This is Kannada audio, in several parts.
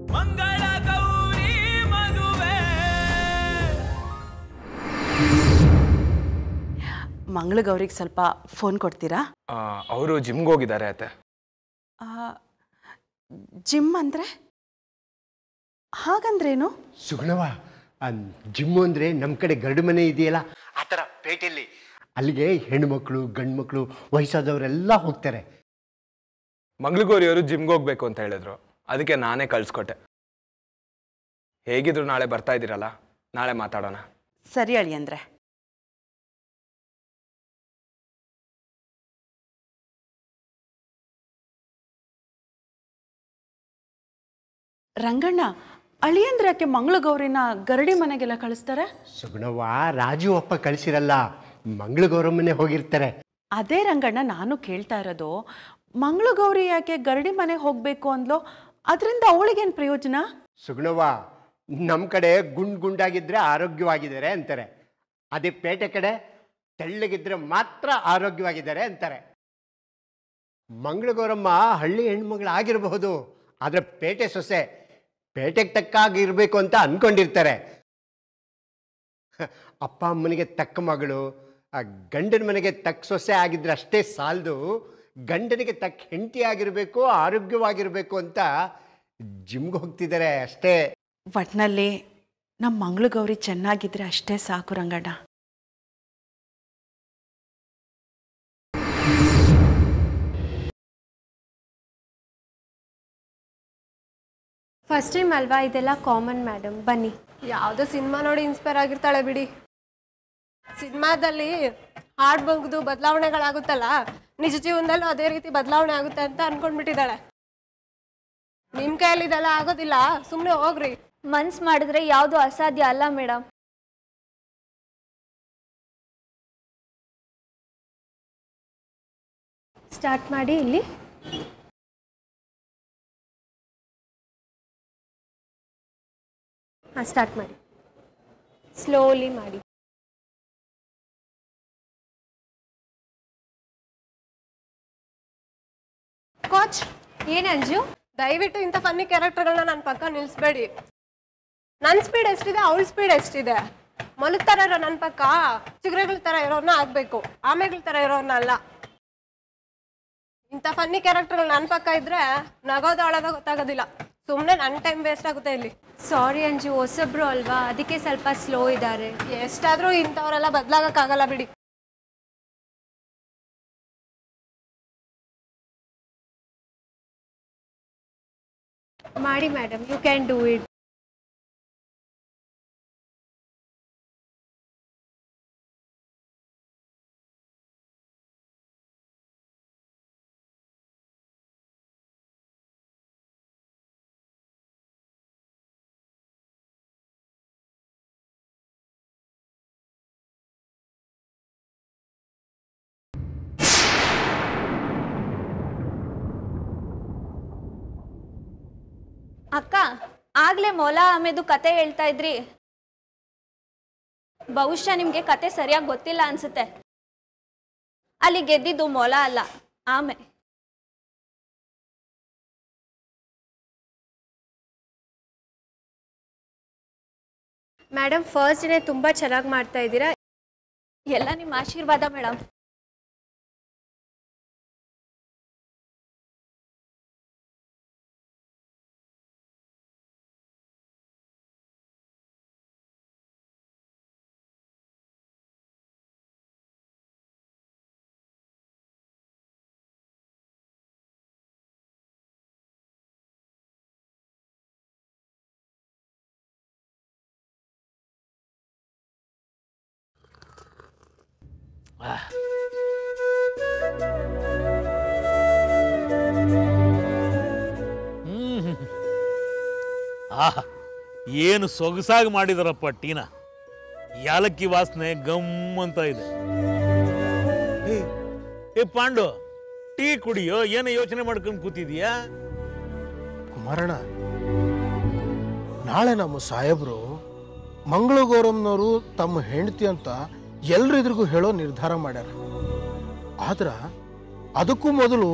ಮಂಗಳ ಗೌರಿ ಮದುವೆ ಮಂಗಳಗೌರಿಗೆ ಸ್ವಲ್ಪ ಫೋನ್ ಕೊಡ್ತೀರಾ ಅವರು ಜಿಮ್ಗೆ ಹೋಗಿದ್ದಾರೆ ಅತ್ತೆ ಜಿಮ್ ಅಂದರೆ ಹಾಗಂದ್ರೇನು ಸುಗುಣವ ಜಿಮ್ಮು ಅಂದರೆ ನಮ್ಮ ಕಡೆ ಗರಡು ಮನೆ ಇದೆಯಲ್ಲ ಆ ಥರ ಪೇಟೆಯಲ್ಲಿ ಅಲ್ಲಿಗೆ ಹೆಣ್ಮಕ್ಳು ಗಂಡು ಮಕ್ಕಳು ವಯಸ್ಸಾದವರೆಲ್ಲ ಹೋಗ್ತಾರೆ ಮಂಗಳಗೌರಿಯವರು ಜಿಮ್ಗೆ ಹೋಗ್ಬೇಕು ಅಂತ ಹೇಳಿದ್ರು ಅದಕ್ಕೆ ನಾನೇ ಕಳ್ಸ್ಕೊಟ್ಟೆ ಹೇಗಿದ್ರು ನಾಳೆ ಬರ್ತಾ ಇದ್ದೀರಲ್ಲ ನಾಳೆ ಮಾತಾಡೋಣ ಸರಿ ಅಳಿ ಅಂದರೆ ರಂಗಣ್ಣ ಅಳಿಯಂದ್ರೆ ಯಾಕೆ ಮಂಗಳಗೌರಿನ ಗರಡಿ ಮನೆಗೆಲ್ಲ ಕಳಿಸ್ತಾರೆ ಸುಗುಣವ್ವ ರಾಜು ಅಪ್ಪ ಕಳಿಸಿರಲ್ಲ ಮಂಗಳಗೌರಮ್ಮನೆ ಹೋಗಿರ್ತಾರೆ ಅದೇ ರಂಗಣ್ಣ ನಾನು ಕೇಳ್ತಾ ಇರೋದು ಮಂಗಳಗೌರಿ ಯಾಕೆ ಗರಡಿ ಮನೆಗೆ ಹೋಗಬೇಕು ಅಂದ್ಲೋ ಅದರಿಂದ ಅವಳಿಗೇನು ಪ್ರಯೋಜನ ಸುಗುಣವ್ವ ನಮ್ಮ ಕಡೆ ಗುಂಡ್ ಗುಂಡಾಗಿದ್ರೆ ಆರೋಗ್ಯವಾಗಿದ್ದಾರೆ ಅಂತಾರೆ ಅದೇ ಪೇಟೆ ಕಡೆ ತೆಳ್ಳಗಿದ್ರೆ ಮಾತ್ರ ಆರೋಗ್ಯವಾಗಿದ್ದಾರೆ ಅಂತಾರೆ ಮಂಗಳಗೌರಮ್ಮ ಹಳ್ಳಿ ಹೆಣ್ಮಗಳಾಗಿರಬಹುದು ಆದರೆ ಪೇಟೆ ಸೊಸೆ ಪೇಟೆಗೆ ತಕ್ಕಾಗಿರ್ಬೇಕು ಅಂತ ಅನ್ಕೊಂಡಿರ್ತಾರೆ ಅಪ್ಪ ಅಮ್ಮನಿಗೆ ತಕ್ಕ ಮಗಳು ಆ ಗಂಡನ ಮನೆಗೆ ತಕ್ಕ ಸೊಸೆ ಆಗಿದ್ರೆ ಅಷ್ಟೇ ಸಾಲದು ಗಂಡನಿಗೆ ತಕ್ಕ ಹೆಂಡತಿ ಆಗಿರಬೇಕು ಆರೋಗ್ಯವಾಗಿರಬೇಕು ಅಂತ ಜಿಮ್ಗೆ ಹೋಗ್ತಿದ್ದಾರೆ ಅಷ್ಟೇ ಒಟ್ನಲ್ಲಿ ನಮ್ಮ ಮಂಗಳಗೌರಿ ಚೆನ್ನಾಗಿದ್ರೆ ಅಷ್ಟೇ ಸಾಕು ರಂಗಣ್ಣ ಫಸ್ಟ್ ಟೈಮ್ ಅಲ್ವಾ ಇದೆಲ್ಲ ಕಾಮನ್ ಮೇಡಮ್ ಬನ್ನಿ ಯಾವುದೋ ಸಿನಿಮಾ ನೋಡಿ ಇನ್ಸ್ಪೈರ್ ಆಗಿರ್ತಾಳೆ ಬಿಡಿ ಸಿನಿಮಾದಲ್ಲಿ ಹಾಡ್ ಬಗ್ದು ಬದಲಾವಣೆಗಳಾಗುತ್ತಲ್ಲ ನಿಜ ಜೀವನದಲ್ಲೂ ಅದೇ ರೀತಿ ಬದಲಾವಣೆ ಆಗುತ್ತೆ ಅಂತ ಅನ್ಕೊಂಡ್ಬಿಟ್ಟಿದ್ದಾಳೆ ನಿಮ್ ಕೈಯಲ್ಲಿ ಇದೆಲ್ಲ ಆಗೋದಿಲ್ಲ ಸುಮ್ಮನೆ ಹೋಗ್ರಿ ಮನ್ಸ್ ಮಾಡಿದ್ರೆ ಯಾವುದು ಅಸಾಧ್ಯ ಅಲ್ಲ ಮೇಡಮ್ ಸ್ಟಾರ್ಟ್ ಮಾಡಿ ಇಲ್ಲಿ ಹಾಂ ಸ್ಟಾರ್ಟ್ ಮಾಡಿ ಸ್ಲೋಲಿ ಮಾಡಿ ಕೋಚ್ ಏನು ಅಂಜು ದಯವಿಟ್ಟು ಇಂಥ ಫನ್ನಿ ಕ್ಯಾರೆಕ್ಟರ್ಗಳನ್ನ ನನ್ನ ಪಕ್ಕ ನಿಲ್ಲಿಸ್ಬೇಡಿ ನನ್ನ ಸ್ಪೀಡ್ ಎಷ್ಟಿದೆ ಅವಳ ಸ್ಪೀಡ್ ಎಷ್ಟಿದೆ ಮೊಲದ ಥರ ಇರೋ ನನ್ನ ಪಕ್ಕ ಚಿಗುರೆಗಳ ಥರ ಇರೋರ್ನ ಆಗಬೇಕು ಆಮೆಗಳ ಥರ ಇರೋರ್ನ ಅಲ್ಲ ಇಂಥ ಫನ್ನಿ ಕ್ಯಾರೆಕ್ಟರ್ಗಳು ನನ್ನ ಪಕ್ಕ ಇದ್ರೆ ನಗೋದು ಅಳೋದು ಗೊತ್ತಾಗೋದಿಲ್ಲ ಸುಮ್ಮನೆ ನನ್ನ ಟೈಮ್ ವೇಸ್ಟ್ ಆಗುತ್ತೆ ಇಲ್ಲಿ ಸಾರಿ ಅಂಜು ಹೊಸಬ್ರು ಅಲ್ವಾ ಅದಕ್ಕೆ ಸ್ವಲ್ಪ ಸ್ಲೋ ಇದ್ದಾರೆ ಎಷ್ಟಾದರೂ ಇಂಥವರೆಲ್ಲ ಬದಲಾಗಕ್ಕಾಗಲ್ಲ ಬಿಡಿ ಮಾಡಿ madam you can do it ಅಕ್ಕ ಆಗ್ಲೇ ಮೊಲ ಆಮೆದು ಕತೆ ಹೇಳ್ತಾ ಇದ್ರಿ ಬಹುಶಃ ನಿಮ್ಗೆ ಕತೆ ಸರಿಯಾಗಿ ಗೊತ್ತಿಲ್ಲ ಅನ್ಸುತ್ತೆ ಅಲ್ಲಿ ಗೆದ್ದಿದ್ದು ಮೊಲ ಅಲ್ಲ ಆಮೆ ಮೇಡಮ್ ಫಸ್ಟ್ ಡೇ ತುಂಬ ಚೆನ್ನಾಗಿ ಮಾಡ್ತಾ ಇದ್ದೀರಾ ಎಲ್ಲ ನಿಮ್ಮ ಆಶೀರ್ವಾದ ಮೇಡಮ್ ಹ್ಮ್ ಆಹ್ ಏನು ಸೊಗಸಾಗಿ ಮಾಡಿದಾರಪ್ಪ ಟೀನ ಯಾಲಕ್ಕಿ ವಾಸನೆ ಗಮ್ ಅಂತ ಇದೆ ಏ, ಏ ಪಾಂಡು ಟೀ ಕುಡಿಯೋ ಏನೋ ಯೋಚನೆ ಮಾಡ್ಕೊಂಡು ಕೂತಿದೀಯಾ ಕುಮಾರಣ್ಣ ನಾಳೆ ನಮ್ಮ ಸಾಹೇಬರು ಮಂಗಳಗೌರಮ್ನವರು ತಮ್ಮ ಹೆಂಡತಿ ಅಂತ ಎಲ್ರಿದ್ರಿಗೂ ಹೇಳೋ ನಿರ್ಧಾರ ಮಾಡ್ಯಾರ ಆದ್ರ ಅದಕ್ಕೂ ಮೊದಲು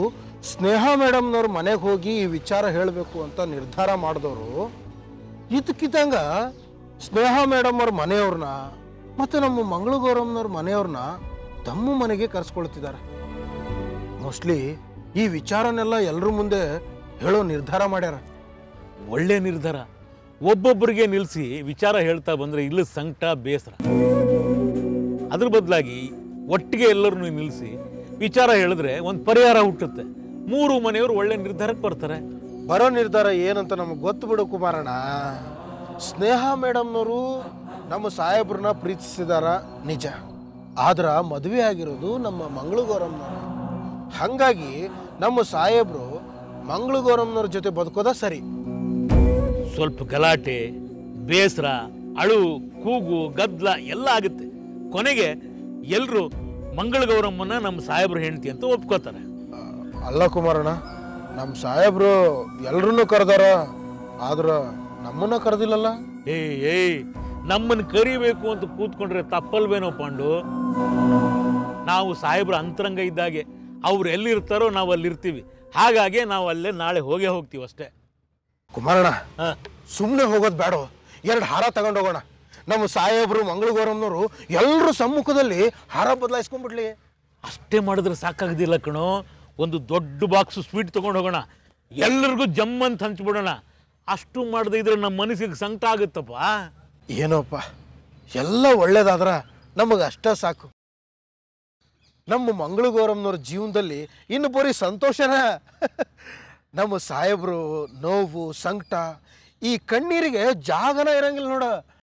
ಸ್ನೇಹ ಮೇಡಮ್ನವ್ರ ಮನೆಗೆ ಹೋಗಿ ಈ ವಿಚಾರ ಹೇಳಬೇಕು ಅಂತ ನಿರ್ಧಾರ ಮಾಡಿದವರು ಇದಕ್ಕಿದ್ದಂಗ ಸ್ನೇಹ ಮೇಡಮ್ ಅವ್ರ ಮನೆಯವ್ರನ್ನ ಮತ್ತು ನಮ್ಮ ಮಂಗಳ ಗೌರಮ್ನವ್ರ ಮನೆಯವ್ರನ್ನ ತಮ್ಮ ಮನೆಗೆ ಕರೆಸ್ಕೊಳ್ತಿದ್ದಾರೆ ಮೋಸ್ಟ್ಲಿ ಈ ವಿಚಾರನೆಲ್ಲ ಎಲ್ಲರ ಮುಂದೆ ಹೇಳೋ ನಿರ್ಧಾರ ಮಾಡ್ಯಾರ ಒಳ್ಳೆ ನಿರ್ಧಾರ ಒಬ್ಬೊಬ್ಬರಿಗೆ ನಿಲ್ಲಿಸಿ ವಿಚಾರ ಹೇಳ್ತಾ ಬಂದರೆ ಇಲ್ಲಿ ಸಂಕಟ ಬೇಸರ ಅದ್ರ ಬದಲಾಗಿ ಒಟ್ಟಿಗೆ ಎಲ್ಲರನ್ನೂ ನಿಲ್ಲಿಸಿ ವಿಚಾರ ಹೇಳಿದ್ರೆ ಒಂದು ಪರಿಹಾರ ಹುಟ್ಟುತ್ತೆ ಮೂರು ಮನೆಯವರು ಒಳ್ಳೆ ನಿರ್ಧಾರಕ್ಕೆ ಬರ್ತಾರೆ ಬರೋ ನಿರ್ಧಾರ ಏನಂತ ನಮಗೆ ಗೊತ್ತು ಬಿಡು ಕುಮಾರಣ್ಣ ಸ್ನೇಹ ಮೇಡಮ್ನವರು ನಮ್ಮ ಸಾಹೇಬ್ರನ್ನ ಪ್ರೀತಿಸಿದಾರ ನಿಜ ಆದ್ರ ಮದುವೆ ಆಗಿರೋದು ನಮ್ಮ ಮಂಗಳ ಗೌರಮ್ನವ್ರು ಹಾಗಾಗಿ ನಮ್ಮ ಸಾಹೇಬ್ರು ಮಂಗಳ ಗೌರಮ್ನವ್ರ ಜೊತೆ ಬದುಕೋದ ಸರಿ ಸ್ವಲ್ಪ ಗಲಾಟೆ ಬೇಸರ ಅಳು ಕೂಗು ಗದ್ದಲ ಎಲ್ಲ ಆಗುತ್ತೆ ಕೊನೆಗೆ ಎಲ್ಲರೂ ಮಂಗಳ ಗೌರಮ್ಮನ ನಮ್ಮ ಸಾಹೇಬ್ರ ಹೆಂಡತಿ ಅಂತ ಒಪ್ಕೋತಾರೆ ಅಲ್ಲ ಕುಮಾರಣ್ಣ ನಮ್ಮ ಸಾಹೇಬ್ರು ಎಲ್ರನ್ನೂ ಕರೆದಾರ ಆದ್ರ ನಮ್ಮನ್ನ ಕರೆದಿಲ್ಲಲ್ಲ ಏಯ್ ಏಯ್ ನಮ್ಮನ್ನು ಕರಿಬೇಕು ಅಂತ ಕೂತ್ಕೊಂಡ್ರೆ ತಪ್ಪಲ್ವೇನೋ ಪಾಂಡು ನಾವು ಸಾಹೇಬ್ರ ಅಂತರಂಗ ಇದ್ದಾಗೆ ಅವ್ರು ಎಲ್ಲಿರ್ತಾರೋ ನಾವು ಅಲ್ಲಿರ್ತೀವಿ ಹಾಗಾಗಿ ನಾವು ಅಲ್ಲೇ ನಾಳೆ ಹೋಗೇ ಹೋಗ್ತೀವಿ ಅಷ್ಟೇ ಕುಮಾರಣ್ಣ ಹಾ. ಸುಮ್ಮನೆ ಹೋಗೋದು ಬೇಡ ಎರಡು ಹಾರ ತಗೊಂಡು ಹೋಗೋಣ ನಮ್ಮ ಸಾಹೇಬ್ರು ಮಂಗಳ ಗೌರಮ್ನವರು ಎಲ್ಲರ ಸಮ್ಮುಖದಲ್ಲಿ ಹಾರ ಬದಲಾಯಿಸ್ಕೊಂಡ್ಬಿಡ್ಲಿ ಅಷ್ಟೇ ಮಾಡಿದ್ರೆ ಸಾಕಾಗೋದಿಲ್ಲ ಕಣೋ ಒಂದು ದೊಡ್ಡ ಬಾಕ್ಸ್ ಸ್ವೀಟ್ ತೊಗೊಂಡು ಹೋಗೋಣ ಎಲ್ಲರಿಗೂ ಜಮ್ ಅಂತ ಹಂಚ್ಬಿಡೋಣ ಅಷ್ಟು ಮಾಡದೇ ಇದ್ರೆ ನಮ್ಮ ಮನಸ್ಸಿಗೆ ಸಂಕಟ ಆಗುತ್ತಪ್ಪ ಏನೋಪ್ಪ ಎಲ್ಲ ಒಳ್ಳೇದಾದ್ರ ನಮಗೆ ಅಷ್ಟ ಸಾಕು ನಮ್ಮ ಮಂಗಳ ಗೌರಮ್ನವ್ರ ಜೀವನದಲ್ಲಿ ಇನ್ನು ಬರೀ ಸಂತೋಷನ ನಮ್ಮ ಸಾಹೇಬ್ರು ನೋವು ಸಂಕಟ ಈ ಕಣ್ಣೀರಿಗೆ ಜಾಗನ ಇರಂಗಿಲ್ಲ ನೋಡ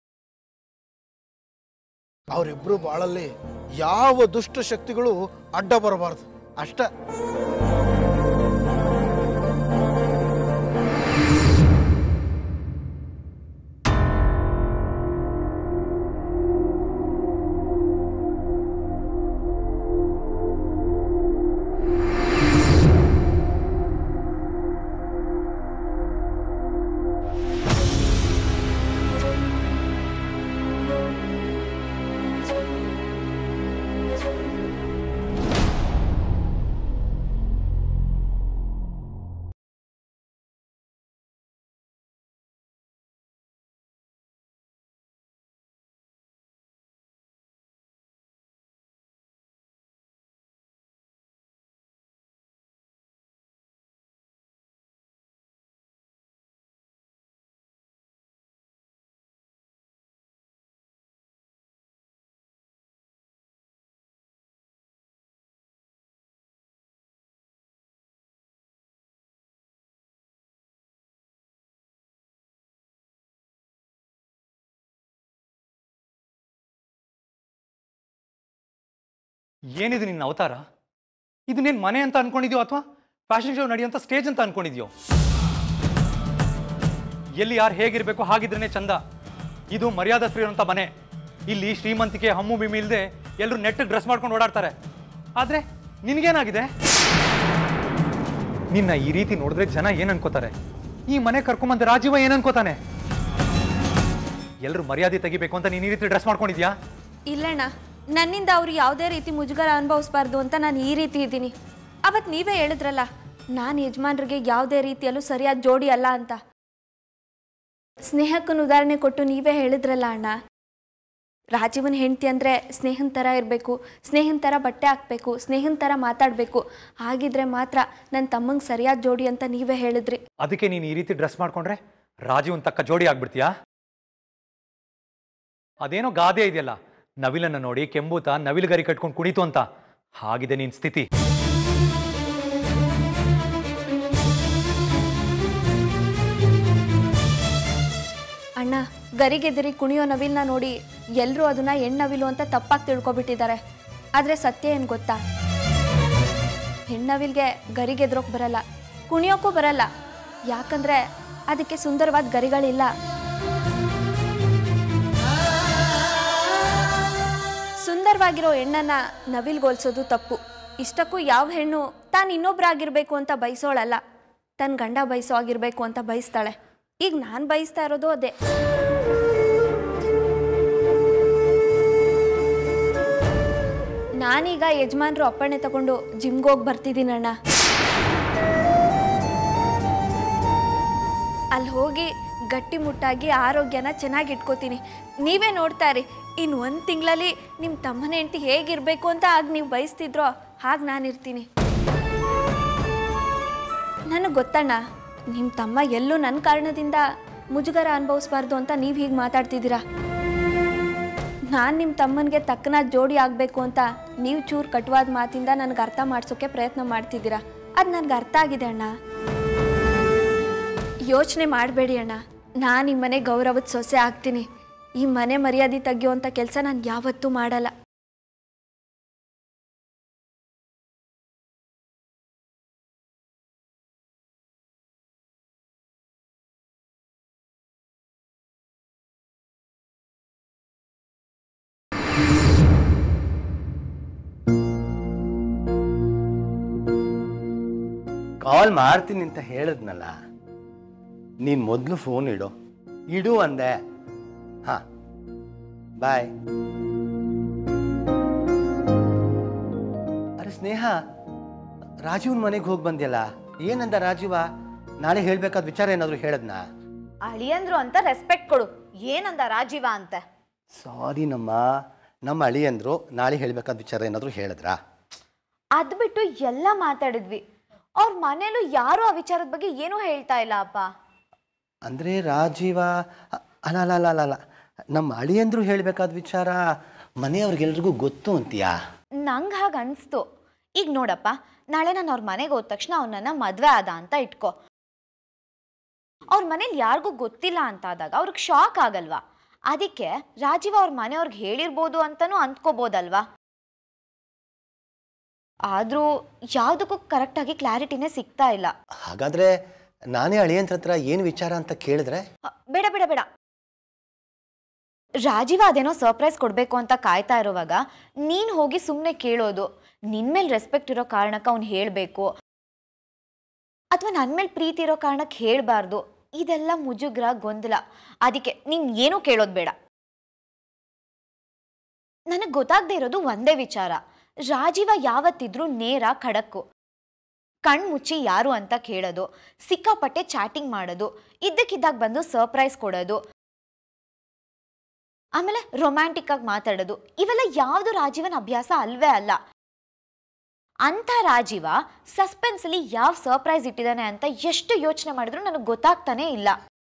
ಅವರಿಬ್ರು ಬಾಳಲ್ಲಿ ಯಾವ ದುಷ್ಟ ಶಕ್ತಿಗಳು ಅಡ್ಡ ಬರಬಾರ್ದು ಅಷ್ಟ ಏನಿದು ನಿನ್ನ ಅವತಾರ ಇದನ್ನೇನು ಮನೆ ಅಂತ ಅನ್ಕೊಂಡಿದ್ಯೋ ಅಥವಾ ಫ್ಯಾಷನ್ ಶೋ ನಡೆಯುವಂಥ ಸ್ಟೇಜ್ ಅಂತ ಅನ್ಕೊಂಡಿದ್ಯೋ ಎಲ್ಲಿ ಯಾರು ಹೇಗಿರಬೇಕು ಹಾಗಿದ್ರೇನೆ ಚಂದ ಇದು ಮರ್ಯಾದಸ್ತ್ರೀ ಇರುವಂಥ ಮನೆ ಇಲ್ಲಿ ಶ್ರೀಮಂತಿಕೆ ಹಮ್ಮು ಬಿಮ್ಮಿ ಇಲ್ಲದೆ ಎಲ್ಲರೂ ನೆಟ್ಟಿಗೆ ಡ್ರೆಸ್ ಮಾಡ್ಕೊಂಡು ಓಡಾಡ್ತಾರೆ ಆದರೆ ನಿನಗೇನಾಗಿದೆ ನಿನ್ನ ಈ ರೀತಿ ನೋಡಿದ್ರೆ ಜನ ಏನು ಅನ್ಕೋತಾರೆ ಈ ಮನೆ ಕರ್ಕೊಂಬಂದ ರಾಜೀವ ಏನು ಅನ್ಕೋತಾನೆ ಎಲ್ಲರೂ ಮರ್ಯಾದೆ ತೆಗಿಬೇಕು ಅಂತ ನೀನು ಈ ರೀತಿ ಡ್ರೆಸ್ ಮಾಡ್ಕೊಂಡಿದ್ಯಾ ಇಲ್ಲಣ್ಣ ನನ್ನಿಂದ ಅವ್ರು ಯಾವುದೇ ರೀತಿ ಮುಜುಗರ ಅನುಭವಿಸ್ಬಾರ್ದು ಅಂತ ನಾನು ಈ ರೀತಿ ಇದ್ದೀನಿ ಅವತ್ತು ನೀವೇ ಹೇಳಿದ್ರಲ್ಲ ನಾನು ಯಜಮಾನ್ರಿಗೆ ಯಾವುದೇ ರೀತಿಯಲ್ಲೂ ಸರಿಯಾದ ಜೋಡಿ ಅಲ್ಲ ಅಂತ ಸ್ನೇಹಕ್ಕನ್ನು ಉದಾಹರಣೆ ಕೊಟ್ಟು ನೀವೇ ಹೇಳಿದ್ರಲ್ಲ ಅಣ್ಣ ರಾಜೀವನ್ ಹೆಂಡತಿ ಅಂದರೆ ಸ್ನೇಹನ್ ಥರ ಇರಬೇಕು ಸ್ನೇಹನ್ ಥರ ಬಟ್ಟೆ ಹಾಕ್ಬೇಕು ಸ್ನೇಹನ್ ಥರ ಮಾತಾಡಬೇಕು ಹಾಗಿದ್ರೆ ಮಾತ್ರ ನನ್ನ ತಮ್ಮಂಗೆ ಸರಿಯಾದ ಜೋಡಿ ಅಂತ ನೀವೇ ಹೇಳಿದ್ರಿ ಅದಕ್ಕೆ ನೀನು ಈ ರೀತಿ ಡ್ರೆಸ್ ಮಾಡ್ಕೊಂಡ್ರೆ ರಾಜೀವನ್ ತಕ್ಕ ಜೋಡಿ ಆಗ್ಬಿಡ್ತೀಯಾ ಅದೇನೋ ಗಾದೆ ಇದೆಯಲ್ಲ ನವಿಲನ್ನ ನೋಡಿ ಕೆಂಬೂತ ನವಿಲು ಗರಿ ಕಟ್ಕೊಂಡು ಕುಣಿತು ಅಂತ ಹಾಗಿದೆ ನಿನ್ ಸ್ಥಿತಿ ಅಣ್ಣ ಗರಿಗೆದರಿ ಕುಣಿಯೋ ನವಿಲ್ನ ನೋಡಿ ಎಲ್ಲರೂ ಅದನ್ನ ಹೆಣ್ಣವಿಲು ಅಂತ ತಪ್ಪಾಗಿ ತಿಳ್ಕೊಬಿಟ್ಟಿದ್ದಾರೆ ಆದರೆ ಸತ್ಯ ಏನು ಗೊತ್ತಾ ಹೆಣ್ಣವಿಲ್ಗೆ ಗರಿಗೆದ್ರೋಕ್ ಬರಲ್ಲ ಕುಣಿಯೋಕ್ಕೂ ಬರಲ್ಲ ಯಾಕಂದ್ರೆ ಅದಕ್ಕೆ ಸುಂದರವಾದ ಗರಿಗಳಿಲ್ಲ ಸುಂದರವಾಗಿರೋ ಹೆಣ್ಣನ್ನ ನವಿಲ್ಗೊಲ್ಸೋದು ತಪ್ಪು ಇಷ್ಟಕ್ಕೂ ಯಾವ ಹೆಣ್ಣು ತಾನು ಇನ್ನೊಬ್ರಾಗಿರ್ಬೇಕು ಅಂತ ಬಯಸೋಳಲ್ಲ ತನ್ನ ಗಂಡ ಬಯಸೋ ಆಗಿರ್ಬೇಕು ಅಂತ ಬಯಸ್ತಾಳೆ ಈಗ ನಾನು ಬಯಸ್ತಾ ಇರೋದು ಅದೇ ನಾನೀಗ ಯಜಮಾನ್ರು ಅಪ್ಪಣೆ ತಗೊಂಡು ಜಿಮ್ಗೆ ಹೋಗಿ ಬರ್ತಿದ್ದೀನಣ್ಣ ಅಲ್ಲಿ ಹೋಗಿ ಗಟ್ಟಿಮುಟ್ಟಾಗಿ ಆರೋಗ್ಯನ ಚೆನ್ನಾಗಿ ಇಟ್ಕೋತೀನಿ ನೀವೇ ನೋಡ್ತಾ ಇರಿ ಇನ್ನು ಒಂದು ತಿಂಗಳಲ್ಲಿ ನಿಮ್ಮ ತಮ್ಮನ ಹೆಂಡತಿ ಹೇಗಿರಬೇಕು ಅಂತ ಆಗ ನೀವು ಬಯಸ್ತಿದ್ರೋ ಹಾಗೆ ನಾನಿರ್ತೀನಿ ನನಗೆ ಗೊತ್ತಣ್ಣ ನಿಮ್ಮ ತಮ್ಮ ಎಲ್ಲೂ ನನ್ನ ಕಾರಣದಿಂದ ಮುಜುಗರ ಅನುಭವಿಸ್ಬಾರ್ದು ಅಂತ ನೀವು ಹೀಗೆ ಮಾತಾಡ್ತಿದ್ದೀರಾ ನಾನು ನಿಮ್ಮ ತಮ್ಮನಿಗೆ ತಕ್ಕನಾದ ಜೋಡಿ ಆಗಬೇಕು ಅಂತ ನೀವು ಚೂರು ಕಟುವಾದ ಮಾತಿಂದ ನನಗೆ ಅರ್ಥ ಮಾಡಿಸೋಕ್ಕೆ ಪ್ರಯತ್ನ ಮಾಡ್ತಿದ್ದೀರಾ ಅದು ನನಗೆ ಅರ್ಥ ಆಗಿದೆ ಅಣ್ಣ ಯೋಚನೆ ಮಾಡಬೇಡಿ ಅಣ್ಣ ನಾನು ಈ ಮನೆ ಗೌರವದ ಸೊಸೆ ಆಗ್ತೀನಿ ಈ ಮನೆ ಮರ್ಯಾದೆ ತೆಗೆಯುವಂಥ ಕೆಲಸ ನಾನು ಯಾವತ್ತೂ ಮಾಡಲ್ಲ ಕಾಲ್ ಮಾಡ್ತೀನಿ ಅಂತ ಹೇಳಿದ್ನಲ್ಲ ನೀನು ಮೊದಲು ಫೋನ್ ಇಡು ಇಡು ಅಂದೆ ಹಾಂ ಬಾಯ್ ಅರೆ ಸ್ನೇಹ ರಾಜೀವ್ನ ಮನೆಗೆ ಹೋಗಿ ಬಂದ್ಯಲ್ಲ ಏನಂದ ರಾಜೀವ ನಾಳೆ ಹೇಳ್ಬೇಕಾದ ವಿಚಾರ ಏನಾದರೂ ಹೇಳದ್ನಾ ಅಳಿಯಂದ್ರು ಅಂತ ರೆಸ್ಪೆಕ್ಟ್ ಕೊಡು ಏನಂದ ರಾಜೀವ ಅಂತ ಸಾರಿ ನಮ್ಮ ನಮ್ಮ ಅಳಿಯಂದ್ರು ನಾಳೆ ಹೇಳ್ಬೇಕಾದ ವಿಚಾರ ಏನಾದರೂ ಹೇಳಿದ್ರಾ ಅದ್ ಬಿಟ್ಟು ಎಲ್ಲ ಮಾತಾಡಿದ್ವಿ ಅವ್ರ ಮನೇಲೂ ಯಾರು ಆ ವಿಚಾರದ ಬಗ್ಗೆ ಏನೂ ಹೇಳ್ತಾ ಇಲ್ಲ ಅಪ್ಪ ಅಂದರೆ ರಾಜೀವ ಅ- ಅಲ್ಲ ಅಲ್ಲ ಅಲ್ಲ ಅಲ್ಲ ಅಲ್ಲ ನಮ್ಮ ಅಳಿಯಂದ್ರು ಹೇಳಬೇಕಾದ ವಿಚಾರ ಮನೆಯವ್ರಿಗೆಲ್ರಿಗೂ ಗೊತ್ತು ಅಂತೀಯಾ ನಂಗೆ ಹಾಗೆ ಅನಿಸ್ತು ಈಗ ನೋಡಪ್ಪ ನಾಳೆ ನಾನು ಅವ್ರ ಮನೆಗೆ ಹೋದ ತಕ್ಷಣ ಅವನನ್ನ ಮದ್ವೆ ಆದ ಅಂತ ಇಟ್ಕೋ ಅವ್ರ ಮನೇಲಿ ಯಾರಿಗೂ ಗೊತ್ತಿಲ್ಲ ಅಂತ ಆದಾಗ ಅವ್ರಿಗೆ ಶಾಕ್ ಆಗಲ್ವಾ ಅದಕ್ಕೆ ರಾಜೀವ ಅವ್ರ ಮನೆಯವ್ರಿಗೆ ಹೇಳಿರ್ಬೋದು ಅಂತನೂ ಅಂದ್ಕೋಬೋದಲ್ವಾ ಆದ್ರೂ ಯಾವುದಕ್ಕೂ ಕರೆಕ್ಟಾಗಿ ಕ್ಲಾರಿಟಿನೇ ಸಿಗ್ತಾ ಇಲ್ಲ ಹಾಗಾದ್ರೆ ನಾನೇ ಅಳಿಯಂತ್ರ ಹತ್ರ ಏನು ವಿಚಾರ ಅಂತ ಕೇಳಿದ್ರೆ ಅ, ಬೇಡ ಬೇಡ ಬೇಡ ರಾಜೀವ ಅದೇನೋ ಸರ್ಪ್ರೈಸ್ ಕೊಡಬೇಕು ಅಂತ ಕಾಯ್ತಾ ಇರುವಾಗ ನೀನು ಹೋಗಿ ಸುಮ್ಮನೆ ಕೇಳೋದು ನಿನ್ ಮೇಲೆ ರೆಸ್ಪೆಕ್ಟ್ ಇರೋ ಕಾರಣಕ್ಕೆ ಅವ್ನು ಹೇಳಬೇಕು ಅಥವಾ ನನ್ನ ಮೇಲೆ ಪ್ರೀತಿ ಇರೋ ಕಾರಣಕ್ಕೆ ಹೇಳಬಾರ್ದು ಇದೆಲ್ಲ ಮುಜುಗ್ರ ಗೊಂದಲ ಅದಕ್ಕೆ ನೀನ್ ಏನೂ ಕೇಳೋದು ಬೇಡ ನನಗೆ ಗೊತ್ತಾಗದೆ ಇರೋದು ಒಂದೇ ವಿಚಾರ ರಾಜೀವ ಯಾವತ್ತಿದ್ರೂ ನೇರ ಖಡಕ್ಕು ಕಣ್ ಮುಚ್ಚಿ ಯಾರು ಅಂತ ಕೇಳೋದು ಸಿಕ್ಕಾಪಟ್ಟೆ ಚಾಟಿಂಗ್ ಮಾಡೋದು ಇದ್ದಕ್ಕಿದ್ದಾಗ ಬಂದು ಸರ್ಪ್ರೈಸ್ ಕೊಡೋದು ಆಮೇಲೆ ರೊಮ್ಯಾಂಟಿಕ್ ಆಗಿ ಮಾತಾಡೋದು ಇವೆಲ್ಲ ಯಾವುದು ರಾಜೀವನ ಅಭ್ಯಾಸ ಅಲ್ವೇ ಅಲ್ಲ ಅಂಥ ರಾಜೀವ ಸಸ್ಪೆನ್ಸ್ ಅಲ್ಲಿ ಯಾವ ಸರ್ಪ್ರೈಸ್ ಇಟ್ಟಿದ್ದಾನೆ ಅಂತ ಎಷ್ಟು ಯೋಚನೆ ಮಾಡಿದ್ರು ನನಗೆ ಗೊತ್ತಾಗ್ತಾನೆ ಇಲ್ಲ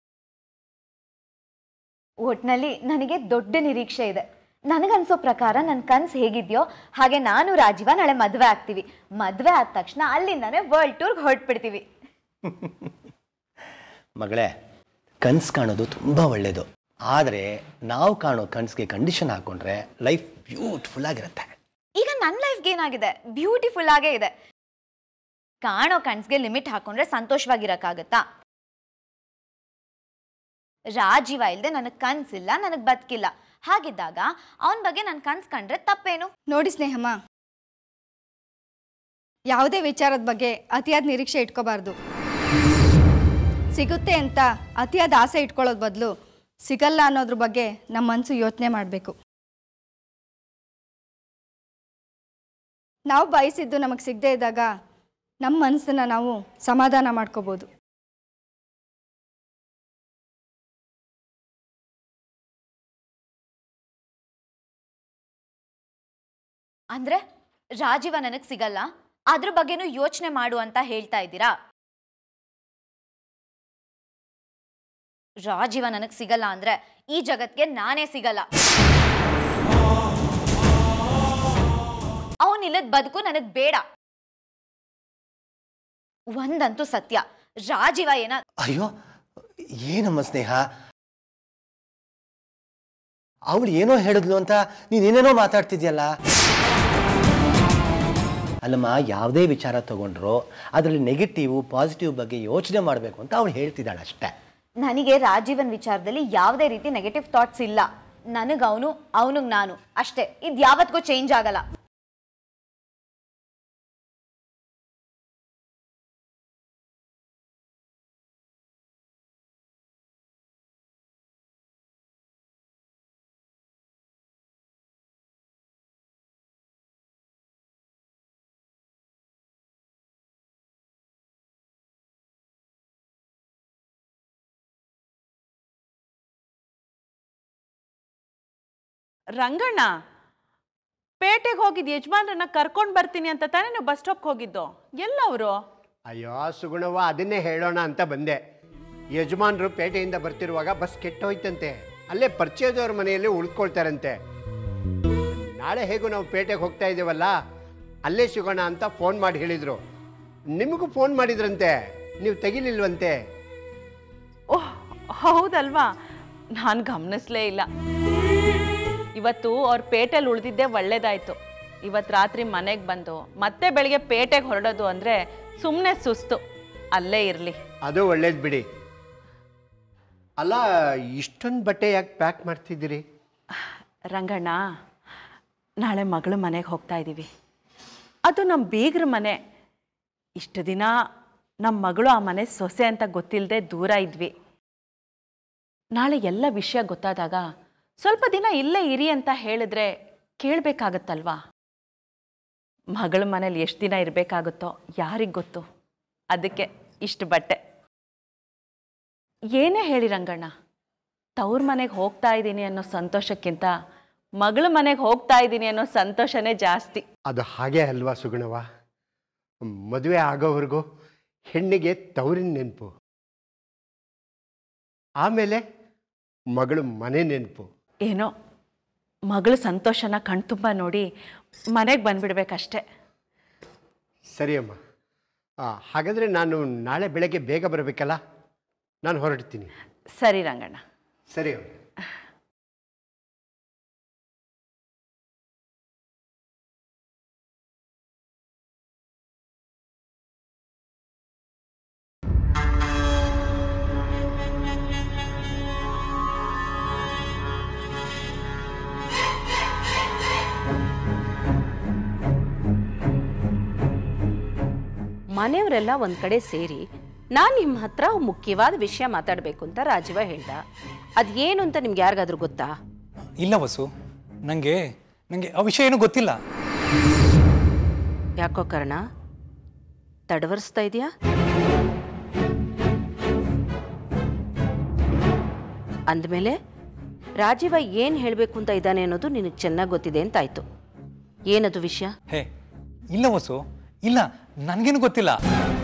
ಒಟ್ನಲ್ಲಿ ನನಗೆ ದೊಡ್ಡ ನಿರೀಕ್ಷೆ ಇದೆ ನನಗನ್ಸೋ ಪ್ರಕಾರ ನನ್ನ ಕನ್ಸು ಹೇಗಿದೆಯೋ ಹಾಗೆ ನಾನು ರಾಜೀವ ನಾಳೆ ಮದುವೆ ಆಗ್ತೀವಿ ಮದುವೆ ಆದ ತಕ್ಷಣ ಅಲ್ಲಿಂದಾನೆ ವರ್ಲ್ಡ್ ಟೂರ್ಗೆ ಹೊರಟ್ಬಿಡ್ತೀವಿ ಮಗಳೇ ಕನ್ಸು ಕಾಣೋದು ತುಂಬ ಒಳ್ಳೆಯದು ಆದರೆ ನಾವು ಕಾಣೋ ಕನ್ಸಿಗೆ ಕಂಡೀಷನ್ ಹಾಕ್ಕೊಂಡ್ರೆ ಲೈಫ್ ಬ್ಯೂಟಿಫುಲ್ ಆಗಿರುತ್ತೆ ಈಗ ನನ್ನ ಲೈಫ್ಗೆ ಏನಾಗಿದೆ ಬ್ಯೂಟಿಫುಲ್ ಆಗೇ ಇದೆ ಕಾಣೋ ಕನ್ಸ್ಗೆ ಲಿಮಿಟ್ ಹಾಕೊಂಡ್ರೆ ಸಂತೋಷವಾಗಿರಕ್ಕಾಗತ್ತಾ ರಾಜೀವ ಇಲ್ದೆ ನನಗೆ ಕನ್ಸಿಲ್ಲ ನನಗೆ ಬದುಕಿಲ್ಲ ಹಾಗಿದ್ದಾಗ ಅವನ ಬಗ್ಗೆ ನನ್ನ ಕನ್ಸ್ ಕಂಡ್ರೆ ತಪ್ಪೇನು ನೋಡಿ ಸ್ನೇಹಮ್ಮ ಯಾವುದೇ ವಿಚಾರದ ಬಗ್ಗೆ ಅತಿಯಾದ ನಿರೀಕ್ಷೆ ಇಟ್ಕೋಬಾರ್ದು ಸಿಗುತ್ತೆ ಅಂತ ಅತಿಯಾದ ಆಸೆ ಇಟ್ಕೊಳ್ಳೋದ್ ಬದಲು ಸಿಗಲ್ಲ ಅನ್ನೋದ್ರ ಬಗ್ಗೆ ನಮ್ಮ ಮನಸ್ಸು ಯೋಚನೆ ಮಾಡಬೇಕು ನಾವು ಬಯಸಿದ್ದು ನಮಗೆ ಸಿಗದೇ ಇದ್ದಾಗ ನಮ್ಮ ಮನಸ್ಸನ್ನ ನಾವು ಸಮಾಧಾನ ಮಾಡ್ಕೋಬೋದು ಅಂದ್ರೆ ರಾಜೀವ ನನಗೆ ಸಿಗಲ್ಲ ಅದ್ರ ಬಗ್ಗೆನೂ ಯೋಚನೆ ಮಾಡು ಅಂತ ಹೇಳ್ತಾ ಇದ್ದೀರಾ ರಾಜೀವ ನನಗೆ ಸಿಗಲ್ಲ ಅಂದ್ರೆ ಈ ಜಗತ್ಗೆ ನಾನೇ ಸಿಗಲ್ಲ ಅವನಿಲ್ಲದ ಬದುಕು ನನಗ್ ಬೇಡ ಒಂದಂತೂ ಸತ್ಯ ರಾಜೀವ ಏನ ಅಯ್ಯೋ ಏನಮ್ಮ ಸ್ನೇಹ ಅವಳು ಏನೋ ಹೇಳಿದ್ಲು ಅಂತ ನೀನೇನೇನೋ ಮಾತಾಡ್ತಿದ್ಯಲ್ಲ ಅಲ್ಲಮ್ಮ ಯಾವುದೇ ವಿಚಾರ ತಗೊಂಡ್ರು ಅದರಲ್ಲಿ ನೆಗೆಟಿವ್ ಪಾಸಿಟಿವ್ ಬಗ್ಗೆ ಯೋಚನೆ ಮಾಡಬೇಕು ಅಂತ ಅವಳು ಹೇಳ್ತಿದ್ದಾಳೆ ಅಷ್ಟೇ ನನಗೆ ರಾಜೀವನ್ ವಿಚಾರದಲ್ಲಿ ಯಾವುದೇ ರೀತಿ ನೆಗೆಟಿವ್ ಥಾಟ್ಸ್ ಇಲ್ಲ ನನಗೆ ಅವನು ಅವನಿಗೆ ನಾನು ಅಷ್ಟೇ ಇದು ಯಾವತ್ತಿಗೂ ಚೇಂಜ್ ಆಗಲ್ಲ ರಂಗಣ್ಣ ಪೇಟೆಗೆ ಹೋಗಿದ್ದು ಯಜಮಾನ್ರನ್ನ ಕರ್ಕೊಂಡು ಬರ್ತೀನಿ ಅಂತ ತಾನೇ ನೀವು ಬಸ್ ಸ್ಟಾಪ್ಗೆ ಹೋಗಿದ್ದು ಎಲ್ಲವರು ಅಯ್ಯೋ ಸುಗುಣವ್ವ ಅದನ್ನೇ ಹೇಳೋಣ ಅಂತ ಬಂದೆ ಯಜಮಾನ್ರು ಪೇಟೆಯಿಂದ ಬರ್ತಿರುವಾಗ ಬಸ್ ಕೆಟ್ಟೋಯ್ತಂತೆ ಅಲ್ಲೇ ಪರಿಚಯದವ್ರ ಮನೆಯಲ್ಲಿ ಉಳ್ಕೊಳ್ತಾರಂತೆ ನಾಳೆ ಹೇಗೂ ನಾವು ಪೇಟೆಗೆ ಹೋಗ್ತಾ ಇದ್ದೀವಲ್ಲ ಅಲ್ಲೇ ಸಿಗೋಣ ಅಂತ ಫೋನ್ ಮಾಡಿ ಹೇಳಿದರು ನಿಮಗೂ ಫೋನ್ ಮಾಡಿದ್ರಂತೆ ನೀವು ತೆಗಿಲಿಲ್ವಂತೆ ಓಹ್ ಹೌದಲ್ವಾ ನಾನು ಗಮನಿಸ್ಲೇ ಇಲ್ಲ ಇವತ್ತು ಅವ್ರ ಪೇಟೆಲಿ ಉಳಿದಿದ್ದೇ ಒಳ್ಳೇದಾಯ್ತು ಇವತ್ತು ರಾತ್ರಿ ಮನೆಗೆ ಬಂದು ಮತ್ತೆ ಬೆಳಿಗ್ಗೆ ಪೇಟೆಗೆ ಹೊರಡೋದು ಅಂದರೆ ಸುಮ್ಮನೆ ಸುಸ್ತು ಅಲ್ಲೇ ಇರಲಿ ಅದು ಒಳ್ಳೇದು ಬಿಡಿ ಅಲ್ಲ ಇಷ್ಟೊಂದು ಬಟ್ಟೆ ಯಾಕೆ ಪ್ಯಾಕ್ ಮಾಡ್ತಿದ್ದೀರಿ ರಂಗಣ್ಣ ನಾಳೆ ಮಗಳ ಮನೆಗೆ ಹೋಗ್ತಾ ಇದ್ದೀವಿ ಅದು ನಮ್ಮ ಬೀಗ್ರ ಮನೆ ಇಷ್ಟು ದಿನ ನಮ್ಮ ಮಗಳು ಆ ಮನೆ ಸೊಸೆ ಅಂತ ಗೊತ್ತಿಲ್ಲದೆ ದೂರ ಇದ್ವಿ ನಾಳೆ ಎಲ್ಲ ವಿಷಯ ಗೊತ್ತಾದಾಗ ಸ್ವಲ್ಪ ದಿನ ಇಲ್ಲೇ ಇರಿ ಅಂತ ಹೇಳಿದ್ರೆ ಕೇಳಬೇಕಾಗತ್ತಲ್ವಾ ಮಗಳ ಮನೇಲಿ ಎಷ್ಟು ದಿನ ಇರಬೇಕಾಗುತ್ತೋ ಯಾರಿಗೆ ಗೊತ್ತು ಅದಕ್ಕೆ ಇಷ್ಟು ಬಟ್ಟೆ ಏನೇ ಹೇಳಿ ರಂಗಣ್ಣ ತವ್ರ ಮನೆಗೆ ಹೋಗ್ತಾ ಇದ್ದೀನಿ ಅನ್ನೋ ಸಂತೋಷಕ್ಕಿಂತ ಮಗಳ ಮನೆಗೆ ಹೋಗ್ತಾ ಇದ್ದೀನಿ ಅನ್ನೋ ಸಂತೋಷನೇ ಜಾಸ್ತಿ ಅದು ಹಾಗೆ ಅಲ್ವಾ ಸುಗುಣವ ಮದುವೆ ಆಗೋವರೆಗೂ ಹೆಣ್ಣಿಗೆ ತವರಿನ ನೆನಪು ಆಮೇಲೆ ಮಗಳು ಮನೆ ನೆನಪು ಏನೋ ಮಗಳ ಸಂತೋಷನ ಕಣ್ತುಂಬ ನೋಡಿ ಮನೆಗೆ ಬಂದ್ಬಿಡ್ಬೇಕಷ್ಟೆ ಸರಿ ಅಮ್ಮ ಆ, ಹಾಗಾದರೆ ನಾನು ನಾಳೆ ಬೆಳಗ್ಗೆ ಬೇಗ ಬರಬೇಕಲ್ಲ ನಾನು ಹೊರಡ್ತೀನಿ ಸರಿ ರಂಗಣ್ಣ ಸರಿ ಅಮ್ಮ ಮನೆಯವರೆಲ್ಲ ಒಂದು ಕಡೆ ಸೇರಿ ನಾನು ನಿಮ್ಮ ಹತ್ರ ಮುಖ್ಯವಾದ ವಿಷಯ ಮಾತಾಡಬೇಕು ಅಂತ ರಾಜೀವ ಹೇಳ್ದ ಅದೇನು ಅಂತ ನಿಮ್ಗೆ ಯಾರಿಗಾದ್ರೂ ಗೊತ್ತಾ ಇಲ್ಲ ವಸು ನನಗೆ ನನಗೆ ಆ ವಿಷಯ ಏನೂ ಗೊತ್ತಿಲ್ಲ ಯಾಕೋ ಕರ್ಣ ತಡವರಿಸ್ತಾ ಇದೆಯಾ ಅಂದಮೇಲೆ ರಾಜೀವ ಏನು ಹೇಳಬೇಕು ಅಂತ ಇದ್ದಾನೆ ಅನ್ನೋದು ನಿನಗೆ ಚೆನ್ನಾಗಿ ಗೊತ್ತಿದೆ ಅಂತಾಯ್ತು ಏನದು ವಿಷಯ ಹೇ ಇಲ್ಲ ವಸು ಇಲ್ಲ ನನಗೇನು ಗೊತ್ತಿಲ್ಲ